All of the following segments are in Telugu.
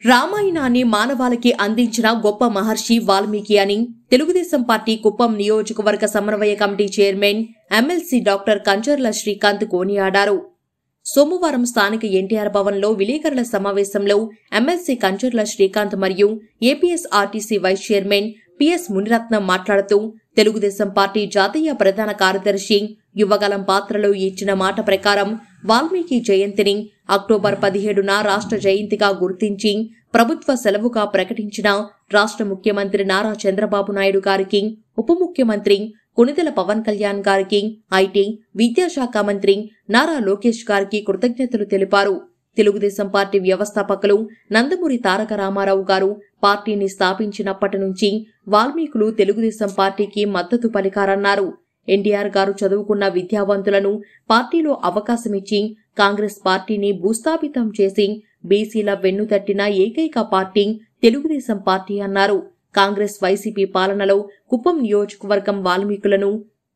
రామాయణాన్ని మానవాళికి అందించిన గొప్ప మహర్షి వాల్మీకి అని తెలుగుదేశం పార్టీ కుప్పం నియోజకవర్గ సమన్వయ committee chairman MLC doctor Kancharla Srikanth కోనియాడారు సోమవారం స్థానిక ఎన్టీఆర్ భవన్లో విలేకరుల సమావేశంలో ఎమ్మెల్సీ కంచర్ల శ్రీకాంత్ మరియు APS RTC vice chairman PS Muniratnam మాట్లాడుతూ తెలుగుదేశం పార్టీ జాతీయ ప్రధాన కార్యదర్శి యువగలం పాత్రలో ఇచ్చిన మాట ప్రకారం వాల్మీకి జయంతిని అక్టోబర్ పదిహేడున రాష్ట్ర జయంతిగా గుర్తించి ప్రభుత్వ సెలవుగా ప్రకటించిన రాష్ట్ర ముఖ్యమంత్రి నారా చంద్రబాబు నాయుడు గారికి ఉప ముఖ్యమంత్రి కొణిదెల పవన్ కళ్యాణ్ గారికి ఐటీ విద్యాశాఖ మంత్రి నారా లోకేష్ గారికి కృతజ్ఞతలు తెలిపారు తెలుగుదేశం పార్టీ వ్యవస్థాపకులు నందమూరి తారక రామారావు గారు పార్టీని స్థాపించినప్పటి నుంచి వాల్మీకులు తెలుగుదేశం పార్టీకి మద్దతు పలికారన్నారు ఎన్టీఆర్ గారు చదువుకున్న విద్యావంతులను పార్టీలో అవకాశమిచ్చి కాంగ్రెస్ పార్టీని భూస్థాపితం చేసి బీసీల వెన్నుతట్టిన ఏకైక పార్టీ తెలుగుదేశం పార్టీ అన్నారు కాంగ్రెస్ వైసీపీ పాలనలో కుప్పం నియోజకవర్గం వాల్మీకులను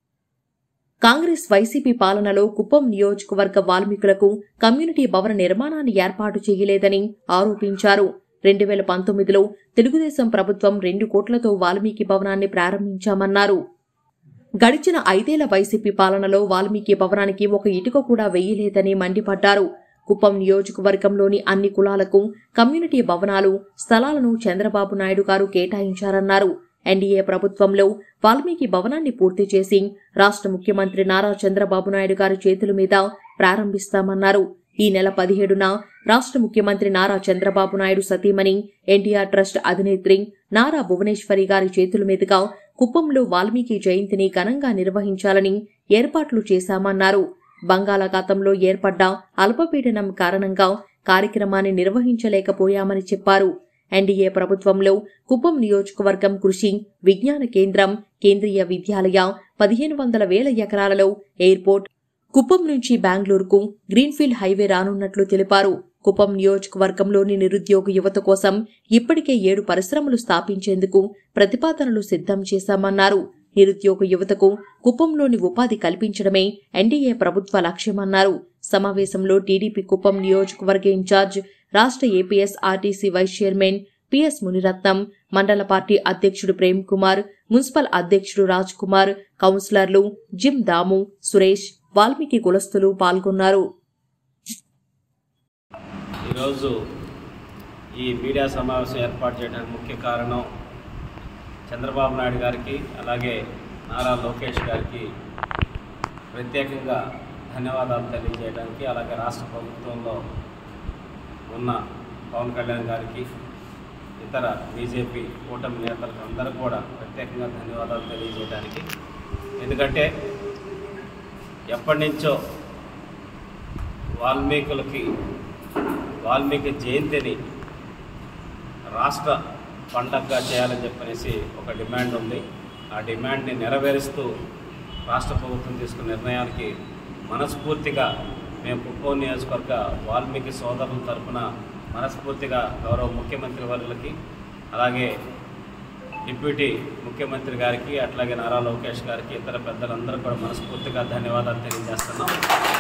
కాంగ్రెస్ వైసీపీ పాలనలో కుప్పం నియోజకవర్గ వాల్మీకులకు కమ్యూనిటీ భవన నిర్మాణాన్ని ఏర్పాటు చేయలేదని ఆరోపించారు రెండు వేల పంతొమ్మిదిలో తెలుగుదేశం ప్రభుత్వం రెండు కోట్లతో వాల్మీకి భవనాన్ని ప్రారంభించామన్నారు గడిచిన ఐదేళ్ల వైసీపీ పాలనలో వాల్మీకి భవనానికి ఒక ఇటుక కూడా వేయలేదని మండిపడ్డారు కుప్పం నియోజకవర్గంలోని అన్ని కులాలకు కమ్యూనిటీ భవనాలు స్థలాలను చంద్రబాబు నాయుడు గారు కేటాయించారన్నారు ఎన్డీఏ ప్రభుత్వంలో వాల్మీకి భవనాన్ని పూర్తి చేసి రాష్ట్ర ముఖ్యమంత్రి నారా చంద్రబాబు నాయుడు గారి చేతుల మీద ప్రారంభిస్తామన్నారు ఈ నెల పదిహేడున రాష్ట్ర ముఖ్యమంత్రి నారా చంద్రబాబు నాయుడు సతీమణి ఎన్టీఆర్ ట్రస్ట్ అధినేత్రి నారా భువనేశ్వరి గారి చేతుల మీదుగా కుప్పంలో వాల్మీకి జయంతిని ఘనంగా నిర్వహించాలని ఏర్పాట్లు చేశామన్నారు బంగాళాఖాతంలో ఏర్పడ్డ అల్పపీడనం కారణంగా కార్యక్రమాన్ని నిర్వహించలేకపోయామని చెప్పారు ఎన్డీఏ ప్రభుత్వంలో కుప్పం నియోజకవర్గం కృషి విజ్ఞాన కేంద్రం కేంద్రీయ విద్యాలయ పదిహేను వందల వేల ఎకరాలలో ఎయిర్పోర్ట్ కుప్పం నుంచి బెంగళూరుకు గ్రీన్ఫీల్డ్ హైవే రానున్నట్లు తెలిపారు కుప్పం నియోజకవర్గంలోని నిరుద్యోగ యువత కోసం ఇప్పటికే ఏడు పరిశ్రమలు స్థాపించేందుకు ప్రతిపాదనలు సిద్ధం చేశామన్నారు నిరుద్యోగ యువతకు కుప్పంలోని ఉపాధి కల్పించడమే ఎన్డీఏ ప్రభుత్వ లక్ష్యమన్నారు సమావేశంలో టీడీపీ కుప్పం నియోజకవర్గ ఇన్ఛార్జ్ రాష్ట్ర APS RTC vice chairman PS Muniratnam మండల పార్టీ అధ్యక్షుడు ప్రేమ్ కుమార్ మున్సిపల్ అధ్యక్షుడు రాజ్ కుమార్ కౌన్సిలర్లు జిమ్ దాము సురేష్ వాల్మీకి కులస్తులు పాల్గొన్నారు ఈరోజు ఈ మీడియా సమావేశం ఏర్పాటు చేయడానికి ముఖ్య కారణం చంద్రబాబు నాయుడు గారికి అలాగే నారా లోకేష్ గారికి ప్రత్యేకంగా ధన్యవాదాలు తెలియజేయడానికి అలాగే రాష్ట్ర ప్రభుత్వంలో ఉన్న పవన్ కళ్యాణ్ గారికి ఇతర బీజేపీ కూటమి నేతలకు అందరూ కూడా ప్రత్యేకంగా ధన్యవాదాలు తెలియజేయడానికి ఎందుకంటే ఎప్పటి నుంచో వాల్మీకులకి వాల్మీకి జయంతిని రాష్ట్ర పండగగా చేయాలని చెప్పనేసి ఒక డిమాండ్ ఉంది ఆ డిమాండ్ని నెరవేరుస్తూ రాష్ట్ర ప్రభుత్వం తీసుకున్న నిర్ణయానికి మనస్ఫూర్తిగా మేము కుప్పం నియోజకవర్గ వాల్మీకి సోదరుల తరపున మనస్ఫూర్తిగా గౌరవ ముఖ్యమంత్రి వర్గులకి అలాగే డిప్యూటీ ముఖ్యమంత్రి గారికి అట్లాగే నారా లోకేష్ గారికి ఇతర పెద్దలందరూ కూడా మనస్ఫూర్తిగా ధన్యవాదాలు తెలియజేస్తున్నాం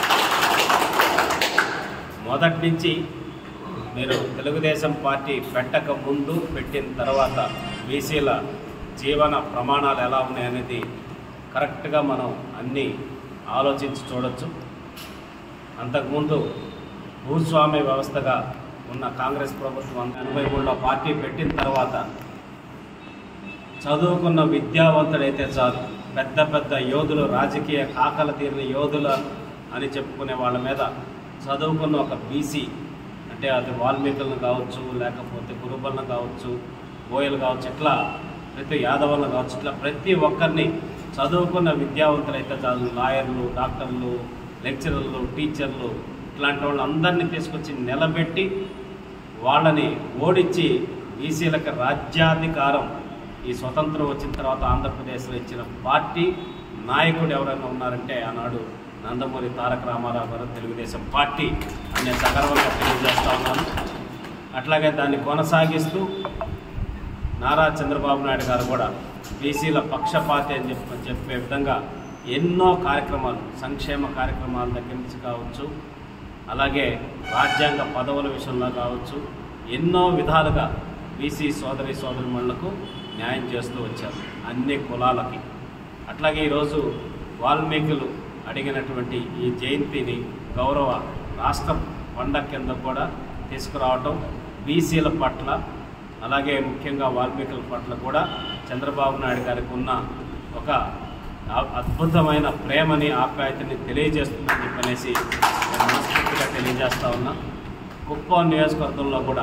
మొదటి నుంచి మీరు తెలుగుదేశం పార్టీ పెట్టక ముందు పెట్టిన తర్వాత బీసీల జీవన ప్రమాణాలు ఎలా ఉన్నాయనేది కరెక్ట్గా మనం అన్నీ ఆలోచించి చూడొచ్చు అంతకుముందు భూస్వామ్య వ్యవస్థగా ఉన్న కాంగ్రెస్ ప్రభుత్వం ఎనభై మూడులో పార్టీ పెట్టిన తర్వాత చదువుకున్న విద్యావంతుడైతే చాలు పెద్ద పెద్ద యోధులు రాజకీయ కాకల తీరిన యోధుల అని చెప్పుకునే వాళ్ళ మీద చదువుకున్న ఒక బీసీ అంటే అది వాల్మీకులను కావచ్చు లేకపోతే కురుబలను కావచ్చు బోయలు కావచ్చు ఇట్లా ప్రతి యాదవులను కావచ్చు ఇట్లా ప్రతి ఒక్కరిని చదువుకున్న విద్యావంతులైతే చాలు లాయర్లు డాక్టర్లు లెక్చరర్లు టీచర్లు ఇట్లాంటి వాళ్ళందరినీ తీసుకొచ్చి నిలబెట్టి వాళ్ళని ఓడించి బీసీలకు రాజ్యాధికారం ఈ స్వతంత్రం వచ్చిన తర్వాత ఆంధ్రప్రదేశ్లో ఇచ్చిన పార్టీ నాయకుడు ఎవరైనా ఉన్నారంటే ఆనాడు నందమూరి తారక రామారావు గారు తెలుగుదేశం పార్టీ అనే సగర్వంగా తెలియజేస్తా ఉన్నాను అట్లాగే దాన్ని కొనసాగిస్తూ నారా చంద్రబాబు నాయుడు గారు కూడా బీసీల పక్షపాతి అని చెప్పి చెప్పే విధంగా ఎన్నో కార్యక్రమాలు సంక్షేమ కార్యక్రమాల దగ్గర నుంచి కావచ్చు అలాగే రాజ్యాంగ పదవుల విషయంలో కావచ్చు ఎన్నో విధాలుగా బీసీ సోదరి సోదరిమణులకు న్యాయం చేస్తూ వచ్చారు అన్ని కులాలకి అట్లాగే ఈరోజు వాల్మీకులు అడిగినటువంటి ఈ జయంతిని గౌరవ రాష్ట్ర పండగ కింద కూడా తీసుకురావటం బీసీల పట్ల అలాగే ముఖ్యంగా వాల్మీకుల పట్ల కూడా చంద్రబాబు నాయుడు గారికి ఉన్న ఒక ఆ- అద్భుతమైన ప్రేమని ఆప్యాయతని తెలియజేస్తుందని చెప్పనేసి నేను మనస్ఫూర్తిగా తెలియజేస్తా ఉన్నా కుప్పం నియోజకవర్గంలో కూడా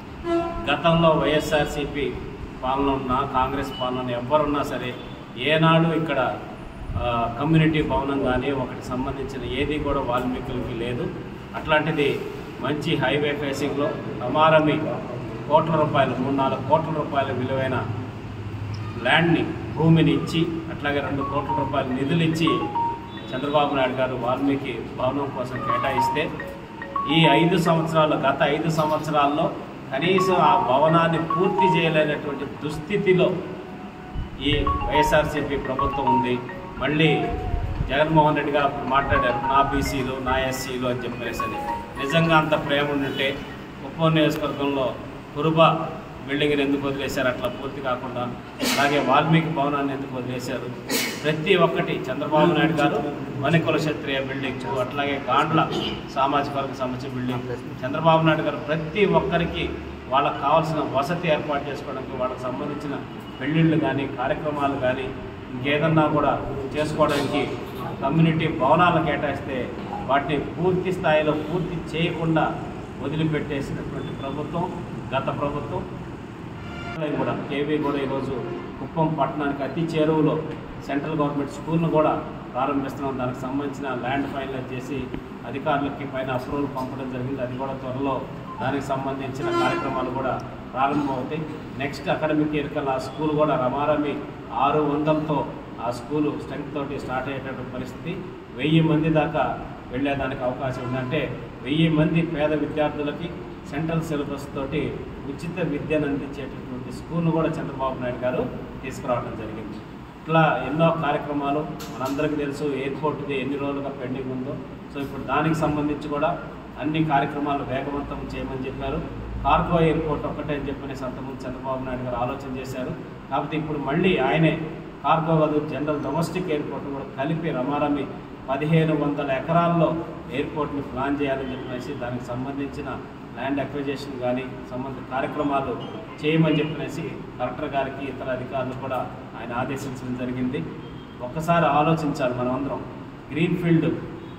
గతంలో వైఎస్ఆర్సీపీ పాలన ఉన్నా కాంగ్రెస్ పాలన ఉన్నా, ఎవ్వరున్నా సరే ఏనాడు ఇక్కడ ఆ, కమ్యూనిటీ భవనం కానీ ఒకటి సంబంధించిన ఏది కూడా వాల్మీకులకి లేదు అట్లాంటిది మంచి హైవే ఫేసింగ్లో అమారమి కోట్ల రూపాయలు మూడు నాలుగు కోట్ల రూపాయల విలువైన ల్యాండ్ని భూమిని ఇచ్చి అట్లాగే రెండు కోట్ల రూపాయల నిధులు ఇచ్చి చంద్రబాబు నాయుడు గారు వాల్మీకి భవనం కోసం కేటాయిస్తే ఈ ఐదు సంవత్సరాలు గత ఐదు సంవత్సరాల్లో కనీసం ఆ భవనాన్ని పూర్తి చేయలేనటువంటి దుస్థితిలో ఈ వైఎస్ఆర్సీపీ ప్రభుత్వం ఉంది మళ్ళీ జగన్మోహన్ రెడ్డి గారు అప్పుడు మాట్లాడారు నా బీసీలు నా ఎస్సీలు అని చెప్పేసి అని. నిజంగా అంత ప్రేమ ఉంటే కుప్పం నియోజకవర్గంలో కురుబ బిల్డింగ్ని ఎందుకు వదిలేశారు అట్లా పూర్తి కాకుండా అలాగే వాల్మీకి భవనాన్ని ఎందుకు వదిలేశారు ప్రతి ఒక్కటి చంద్రబాబు నాయుడు గారు మణికుల క్షత్రియ బిల్డింగ్ అట్లాగే గాండ్ల సామాజిక వర్గ సమస్య బిల్డింగ్ చంద్రబాబు నాయుడు గారు ప్రతి ఒక్కరికి వాళ్ళకి కావాల్సిన వసతి ఏర్పాటు చేసుకోవడానికి వాళ్ళకి సంబంధించిన పెళ్ళిళ్ళు కానీ కార్యక్రమాలు కానీ ఇంకేదన్నా కూడా చేసుకోవడానికి కమ్యూనిటీ భవనాలు కేటాయిస్తే వాటిని పూర్తి స్థాయిలో పూర్తి చేయకుండా వదిలిపెట్టేసినటువంటి ప్రభుత్వం గత ప్రభుత్వం కూడా కేవీ కూడా ఈరోజు కుప్పం పట్టణానికి అతి చేరువలో సెంట్రల్ గవర్నమెంట్ స్కూల్ను కూడా ప్రారంభిస్తున్నాం దానికి సంబంధించిన ల్యాండ్ ఫైనలైజ్ చేసి అధికారులకి పైన అప్రూవల్ పంపడం జరిగింది అది కూడా త్వరలో దానికి సంబంధించిన కార్యక్రమాలు కూడా ప్రారంభమవుతాయి నెక్స్ట్ అకాడమిక్ ఇయర్ కల్లా ఆ స్కూల్ కూడా రమారమి ఆరు వందలతో ఆ స్కూలు స్ట్రెంగ్త్ తోటి స్టార్ట్ అయ్యేటటువంటి పరిస్థితి వెయ్యి మంది దాకా వెళ్ళేదానికి అవకాశం ఉందంటే వెయ్యి మంది పేద విద్యార్థులకి సెంట్రల్ సిలబస్ తోటి ఉచిత విద్యను అందించేటటువంటి స్కూల్ను కూడా చంద్రబాబు నాయుడు గారు తీసుకురావడం జరిగింది ఇట్లా ఎన్నో కార్యక్రమాలు మనందరికీ తెలుసు ఎయిర్పోర్ట్ది ఎన్ని రోజులుగా పెండింగ్ ఉందో సో ఇప్పుడు దానికి సంబంధించి కూడా అన్ని కార్యక్రమాలు వేగవంతం చేయమని చెప్పారు కార్గో ఎయిర్పోర్ట్ ఒక్కటే అని చెప్పనేసి అంతకుముందు చంద్రబాబు నాయుడు గారు ఆలోచన చేశారు కాకపోతే ఇప్పుడు మళ్ళీ ఆయనే కార్గో కాదు జనరల్ డొమెస్టిక్ ఎయిర్పోర్ట్ కూడా కలిపి రమారమి పదిహేను వందల ఎకరాల్లో ఎయిర్పోర్ట్ని ప్లాన్ చేయాలని చెప్పేసి దానికి సంబంధించిన ల్యాండ్ అక్విజేషన్ కానీ సంబంధిత కార్యక్రమాలు చేయమని చెప్పనేసి కలెక్టర్ గారికి ఇతర అధికారులు కూడా ఆయన ఆదేశించడం జరిగింది ఒక్కసారి ఆలోచించాలి మనం అందరం గ్రీన్ ఫీల్డ్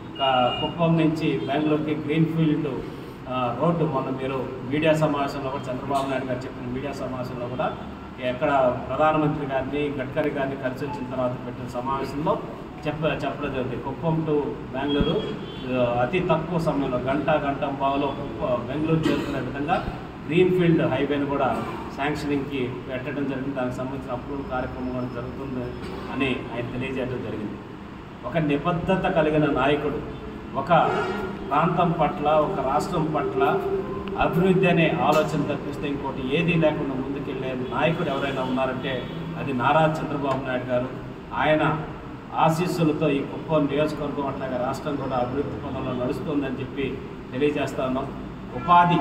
కుప్పం నుంచి బెంగళూరుకి గ్రీన్ ఫీల్డ్ ఆ, రోడ్డు మొన్న మీరు మీడియా సమావేశంలో కూడా చంద్రబాబు నాయుడు గారు చెప్పిన మీడియా సమావేశంలో కూడా ఎక్కడ ప్రధానమంత్రి గారిని గడ్కరీ గారిని కలిసి వచ్చిన తర్వాత పెట్టిన సమావేశంలో చెప్ప చెప్పడం జరిగింది కుప్పం టు బెంగళూరు ఆ, అతి తక్కువ సమయంలో గంట గంట పావులో కుప్ప బెంగళూరు చేరుకునే విధంగా గ్రీన్ ఫీల్డ్ హైవేని కూడా శాంక్షనింగ్కి పెట్టడం జరిగింది దానికి సంబంధించిన అప్రూవల్ కార్యక్రమం కూడా జరుగుతుంది అని ఆయన తెలియజేయడం జరిగింది ఒక నిబద్ధత కలిగిన నాయకుడు ఒక ప్రాంతం పట్ల ఒక రాష్ట్రం పట్ల అభివృద్ధి అనే ఆలోచన తప్పిస్తే ఇంకోటి ఏదీ లేకుండా ముందుకెళ్ళే నాయకుడు ఎవరైనా ఉన్నారంటే అది నారా చంద్రబాబు నాయుడు గారు ఆయన ఆశీస్సులతో ఈ కుప్పం నియోజకవర్గం అట్లాగే రాష్ట్రం కూడా అభివృద్ధి పదంలో నడుస్తుందని చెప్పి తెలియజేస్తా ఉన్నాం ఉపాధి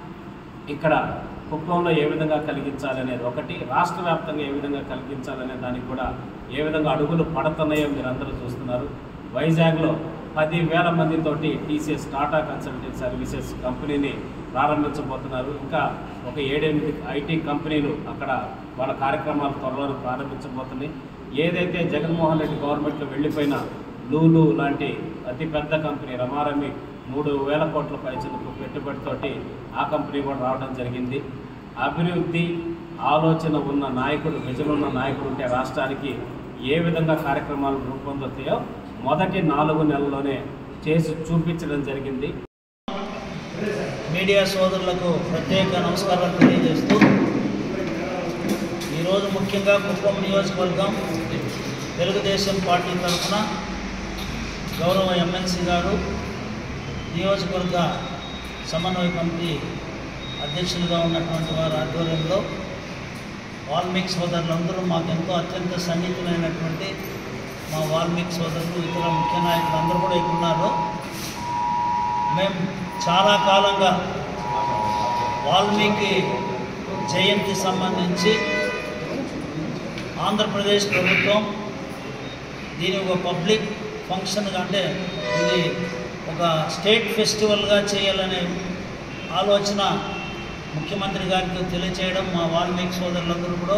ఇక్కడ కుప్పంలో ఏ విధంగా కలిగించాలనేది ఒకటి రాష్ట్ర వ్యాప్తంగా ఏ విధంగా కలిగించాలనే దానికి కూడా ఏ విధంగా అడుగులు పడుతున్నాయో మీరు అందరూ చూస్తున్నారు వైజాగ్లో పదివేల మందితోటి టీసీఎస్ టాటా కన్సల్టెంట్ సర్వీసెస్ కంపెనీని ప్రారంభించబోతున్నారు ఇంకా ఒక ఏడెనిమిది ఐటీ కంపెనీలు అక్కడ వాళ్ళ కార్యక్రమాలు త్వరలో ప్రారంభించబోతున్నాయి ఏదైతే జగన్మోహన్ రెడ్డి గవర్నమెంట్లో వెళ్ళిపోయిన లూలు లాంటి అతిపెద్ద కంపెనీ రమారమి మూడు వేల కోట్ల పైసలకు పెట్టుబడితోటి ఆ కంపెనీ కూడా రావడం జరిగింది అభివృద్ధి ఆలోచన ఉన్న నాయకుడు విజనున్న నాయకుడు ఉంటే రాష్ట్రానికి ఏ విధంగా కార్యక్రమాలు రూపొందుతాయో మొదటి నాలుగు నెలల్లోనే చేసి చూపించడం జరిగింది మీడియా సోదరులకు ప్రత్యేక నమస్కారాలు తెలియజేస్తూ ఈరోజు ముఖ్యంగా కుప్పం నియోజకవర్గం తెలుగుదేశం పార్టీ తరఫున గౌరవ ఎమ్మెల్సీ గారు నియోజకవర్గ సమన్వయ కమిటీ అధ్యక్షులుగా ఉన్నటువంటి వారి ఆధ్వర్యంలో వాల్మీకి సోదరులందరూ మాకు ఎంతో అత్యంత సన్నిహితులైనటువంటి మా వాల్మీకి సోదరులు ఇతర ముఖ్య నాయకులు అందరూ కూడా ఇక్కడ ఉన్నారు మేము చాలా కాలంగా వాల్మీకి జయంతి సంబంధించి ఆంధ్రప్రదేశ్ ప్రభుత్వం దీని ఒక పబ్లిక్ ఫంక్షన్గా అంటే ఇది ఒక స్టేట్ ఫెస్టివల్గా చేయాలనే ఆలోచన ముఖ్యమంత్రి గారికి తెలియచేయడం మా వాల్మీకి సోదరులందరూ కూడా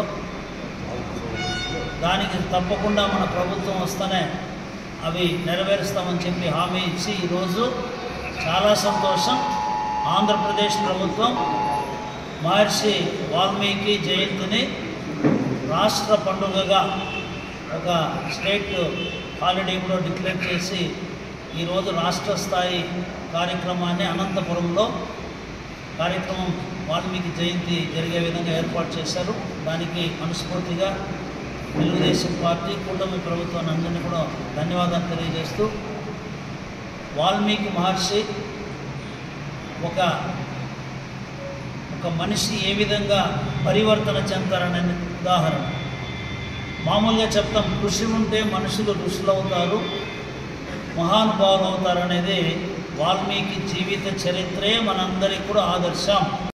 దానికి తప్పకుండా మన ప్రభుత్వం వస్తేనే అవి నెరవేరుస్తామని చెప్పి హామీ ఇచ్చి ఈరోజు చాలా సంతోషం ఆంధ్రప్రదేశ్ ప్రభుత్వం మహర్షి వాల్మీకి జయంతిని రాష్ట్ర పండుగగా ఒక స్టేట్ హాలిడే కూడా డిక్లేర్ చేసి ఈరోజు రాష్ట్ర స్థాయి కార్యక్రమాన్ని అనంతపురంలో కార్యక్రమం వాల్మీకి జయంతి జరిగే విధంగా ఏర్పాటు చేశారు దానికి మనస్ఫూర్తిగా తెలుగుదేశం పార్టీ కూటమి ప్రభుత్వాన్ని అందరినీ కూడా ధన్యవాదాలు తెలియజేస్తూ వాల్మీకి మహర్షి ఒక ఒక మనిషి ఏ విధంగా పరివర్తన చెందారనే ఉదాహరణ మామూలుగా చెప్తాం కృషి ఉంటే మనుషులు ఋషులు అవుతారు మహానుభావులు అవుతారనేది వాల్మీకి జీవిత చరిత్రే మనందరికీ కూడా ఆదర్శం